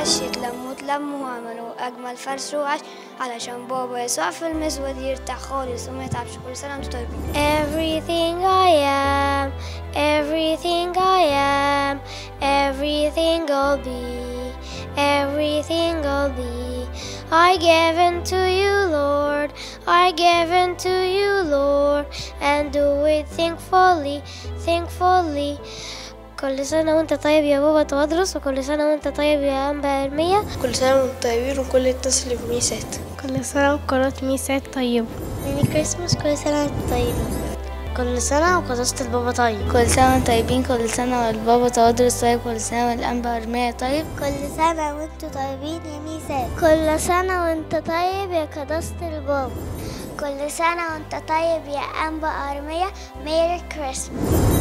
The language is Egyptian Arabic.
الوحش اتلموا اتلموا وعملوا أجمل فرش وعش علشان بابا يسوع في المسود يرتاح خالص وما يتعبش كل سنة وانتم طيبين Everything I am Everything I am Everything I'll be Everything I'll be I give unto you Lord I give unto you Lord and do it thankfully thankfully كل سنة وانت طيب يا بابا تودرس وكل سنة وانت طيب يا أنبا إرميا كل سنة وانتم طيبين وكل الناس اللي في ميسات كل سنة وقناة ميسات طيبة ميري كريسماس كل سنة وانتم طيبين كل سنة وقداسة البابا طيب كل سنة وانتم طيبين كل سنة والبابا تودرس طيب كل سنة والأنبا إرميا طيب كل سنة وانتم طيبين يا ميسات كل سنة وانت طيب يا قداسة البابا كل سنة وانت طيب يا أنبا أرمية ميري كريسماس